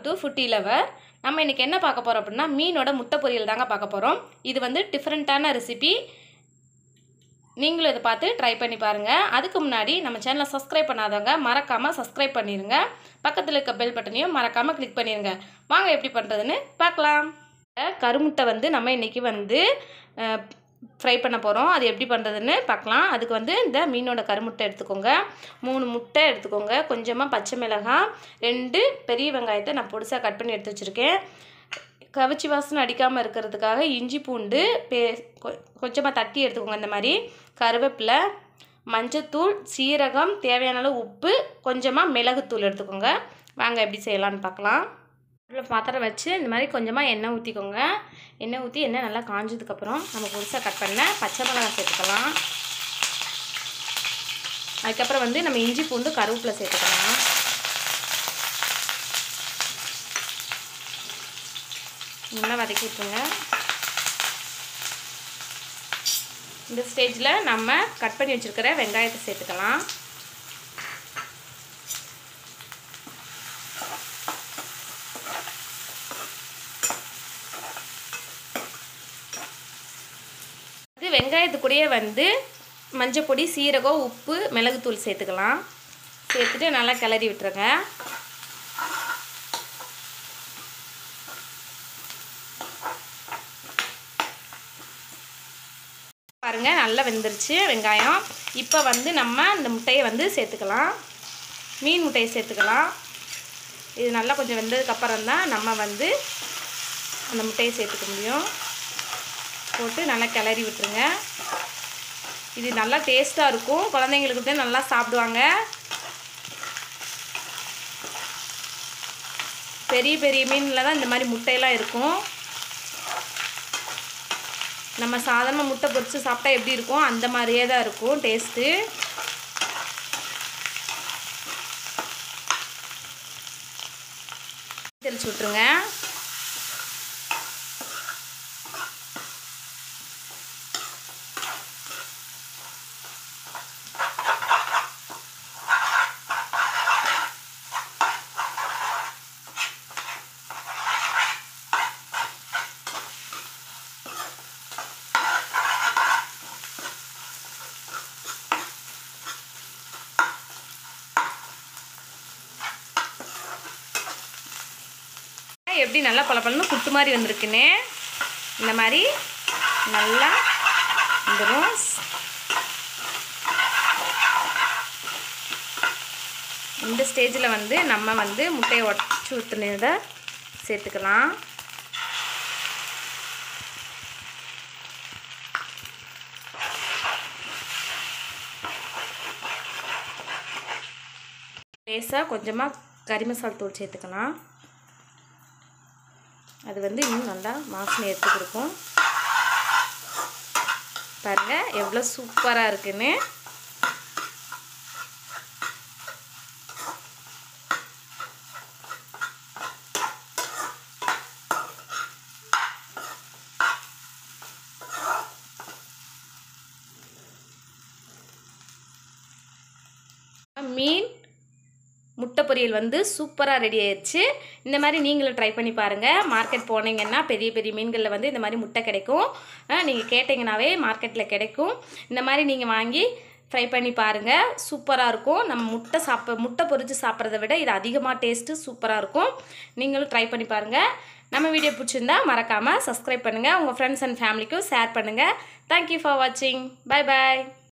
to foodie lower நம்ம இன்றைக்கி என்ன பார்க்க போகிறோம் அப்படின்னா மீனோட முட்டை பொரியல் தாங்க பார்க்க போகிறோம் இது வந்து டிஃப்ரெண்ட்டான ரெசிபி நீங்களும் இதை பார்த்து ட்ரை பண்ணி பாருங்கள் அதுக்கு முன்னாடி நம்ம சேனலை சப்ஸ்கிரைப் பண்ணாதவங்க மறக்காமல் சப்ஸ்கிரைப் பண்ணிடுங்க பக்கத்தில் இருக்க பெல் பட்டனையும் மறக்காமல் கிளிக் பண்ணிடுங்க வாங்க எப்படி பண்ணுறதுன்னு பார்க்கலாம் கருமுட்டை வந்து நம்ம இன்றைக்கி வந்து ஃப்ரை பண்ண போகிறோம் அது எப்படி பண்ணுறதுன்னு பார்க்கலாம் அதுக்கு வந்து இந்த மீனோட கருமுட்டை எடுத்துக்கோங்க மூணு முட்டை எடுத்துக்கோங்க கொஞ்சமாக பச்சை மிளகாய் ரெண்டு பெரிய வெங்காயத்தை நான் பொடிசாக கட் பண்ணி எடுத்து வச்சுருக்கேன் கவிச்சி வாசனை அடிக்காமல் இருக்கிறதுக்காக இஞ்சி பூண்டு பே கொஞ்சமாக தட்டி எடுத்துக்கோங்க இந்த மாதிரி கருவேப்பிலை மஞ்சத்தூள் சீரகம் தேவையான அளவு உப்பு கொஞ்சமாக மிளகுத்தூள் எடுத்துக்கோங்க வாங்க எப்படி செய்யலான்னு பார்க்கலாம் உள்ள பாத்திரம் வச்சு இந்த மாதிரி கொஞ்சமாக எண்ணெய் ஊற்றிக்கோங்க எண்ணெய் ஊற்றி எண்ணெய் நல்லா காஞ்சதுக்கப்புறம் நம்ம புதுசாக கட் பண்ண பச்சை மிளகாய் சேர்த்துக்கலாம் அதுக்கப்புறம் வந்து நம்ம இஞ்சி பூண்டு கருவேப்பிலை சேர்த்துக்கலாம் நல்லா வதக்கி விட்டுருங்க இந்த ஸ்டேஜில் நம்ம கட் பண்ணி வச்சுருக்கிற வெங்காயத்தை சேர்த்துக்கலாம் இது வெங்காயத்துக்கூடயே வந்து மஞ்சள் பொடி சீரகம் உப்பு மிளகுத்தூள் சேர்த்துக்கலாம் சேர்த்துட்டு நல்லா கிளறி விட்டுருங்க பாருங்கள் நல்லா வெந்துருச்சு வெங்காயம் இப்போ வந்து நம்ம இந்த முட்டையை வந்து சேர்த்துக்கலாம் மீன் முட்டையை சேர்த்துக்கலாம் இது நல்லா கொஞ்சம் வெந்ததுக்கப்புறம் தான் நம்ம வந்து அந்த முட்டையை சேர்த்துக்க முடியும் போட்டு நல்லா கிளறி விட்டுருங்க இது நல்லா டேஸ்ட்டாக இருக்கும் குழந்தைங்களுக்கு தான் நல்லா சாப்பிடுவாங்க பெரிய பெரிய மீனில் தான் இந்த மாதிரி முட்டையெல்லாம் இருக்கும் நம்ம சாதாரண முட்டை பொரித்து சாப்பிட்டா எப்படி இருக்கும் அந்த மாதிரியே தான் இருக்கும் டேஸ்ட்டு தெளிச்சு விட்ருங்க எப்படி நல்லா பளபளன்னு குட்டு மாதிரி வந்திருக்குன்னு இந்த மாதிரி நல்லா வந்துடும் இந்த ஸ்டேஜில் வந்து நம்ம வந்து முட்டையை உடச்சி ஊற்றுனதை சேர்த்துக்கலாம் லேசாக கொஞ்சமாக கறி மசால் தூள் சேர்த்துக்கலாம் அது வந்து இன்னும் நல்லா வாசனை எடுத்து கொடுக்கும் பாருங்கள் எவ்வளோ சூப்பராக இருக்குன்னு மீன் முட்டை பொரியல் வந்து சூப்பராக ரெடி ஆயிடுச்சு இந்த மாதிரி நீங்களும் ட்ரை பண்ணி பாருங்கள் மார்க்கெட் போனீங்கன்னா பெரிய பெரிய மீன்களில் வந்து இந்த மாதிரி முட்டை கிடைக்கும் நீங்கள் கேட்டிங்கனாவே மார்க்கெட்டில் கிடைக்கும் இந்த மாதிரி நீங்கள் வாங்கி ஃப்ரை பண்ணி பாருங்கள் சூப்பராக இருக்கும் நம்ம முட்டை சாப்ப முட்டை பொரித்து சாப்பிட்றத விட இது அதிகமாக டேஸ்ட்டு சூப்பராக இருக்கும் நீங்களும் ட்ரை பண்ணி பாருங்கள் நம்ம வீடியோ பிடிச்சிருந்தா மறக்காமல் சப்ஸ்கிரைப் பண்ணுங்கள் உங்கள் ஃப்ரெண்ட்ஸ் அண்ட் ஃபேமிலிக்கும் ஷேர் பண்ணுங்கள் தேங்க்யூ ஃபார் வாட்சிங் பை பாய்